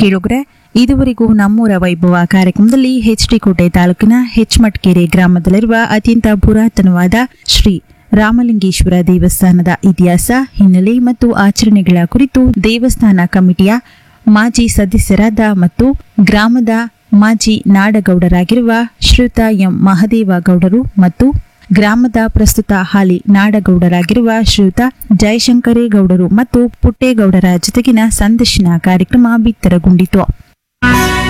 ಕೇಳುಗ್ರೆ ಇದುವರೆಗೂ ನಮ್ಮೂರ ವೈಭವ ಕಾರ್ಯಕ್ರಮದಲ್ಲಿ ಹೆಚ್ಡಿ ಕೋಟೆ ತಾಲೂಕಿನ ಹೆಚ್ಮಟ್ಕೆರೆ ಗ್ರಾಮದಲ್ಲಿರುವ ಅತ್ಯಂತ ಪುರಾತನವಾದ ಶ್ರೀ ರಾಮಲಿಂಗೇಶ್ವರ ದೇವಸ್ಥಾನದ ಇತಿಹಾಸ ಹಿನ್ನೆಲೆ ಮತ್ತು ಆಚರಣೆಗಳ ಕುರಿತು ದೇವಸ್ಥಾನ ಕಮಿಟಿಯ ಮಾಜಿ ಸದಸ್ಯರಾದ ಮತ್ತು ಗ್ರಾಮದ ಮಾಜಿ ನಾಡಗೌಡರಾಗಿರುವ ಶ್ರೀಯುತ ಎಂ ಮಹದೇವ ಗೌಡರು ಮತ್ತು ಗ್ರಾಮದ ಪ್ರಸ್ತುತ ಹಾಲಿ ನಾಡಗೌಡರಾಗಿರುವ ಶ್ರೀಯುತ ಜಯಶಂಕರೇಗೌಡರು ಮತ್ತು ಪುಟ್ಟೇಗೌಡರ ಜೊತೆಗಿನ ಸಂದರ್ಶನ ಕಾರ್ಯಕ್ರಮ ಬಿತ್ತರಗೊಂಡಿತು